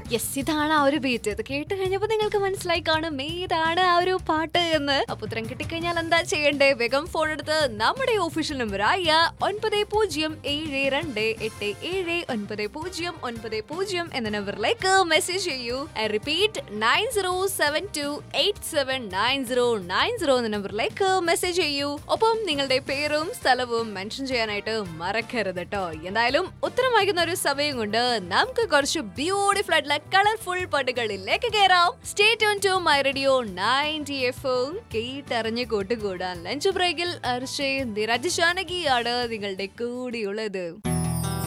yes ഇതാണ് ആ ഒരു ബീറ്റ് ഇത് കേട്ട് കഴിഞ്ഞപ്പോൾ നിങ്ങൾക്ക് മനസ്സിലായി കാണും ഏതാണ് ആ ഒരു പാട്ട് എന്ന് അപ്പൊ ഉത്തരം കിട്ടിക്കഴിഞ്ഞാൽ എന്താ ചെയ്യണ്ടേ വേഗം ഫോൺ എടുത്ത് നമ്മുടെ ഒഫീഷ്യൽ നമ്പറായ ഒൻപത് പൂജ്യം ഏഴ് രണ്ട് എട്ട് ഏഴ് ഒൻപത് പൂജ്യം ഒൻപത് പൂജ്യം എന്ന നമ്പറിലേക്ക് മെസ്സേജ് ചെയ്യൂ I repeat nine zero seven two eight seven nine zero nine zero എന്ന നമ്പറിലേക്ക് മെസ്സേജ് ചെയ്യൂ ഒപ്പം നിങ്ങളുടെ പേരും സ്ഥലവും മെൻഷൻ ചെയ്യാനായിട്ട് മറക്കരുത് കേട്ടോ എന്തായാലും ഉത്തരം വായിക്കുന്ന ഒരു സമയം കൊണ്ട് നമുക്ക് കുറച്ച് ബ്യൂട്ടിഫുൾ ആയിട്ടുള്ള കളർഫുൾ പാട്ടുകളിലേക്ക് കയറാം stay tune to my radio ninety F കേട്ടറിഞ്ഞ് കൂട്ടുകൂടാൻ ലഞ്ച് ബ്രേക്കിൽ അർഷയും നിരജ് ജാനകിയാണ് നിങ്ങളുടെ കൂടിയുള്ളത്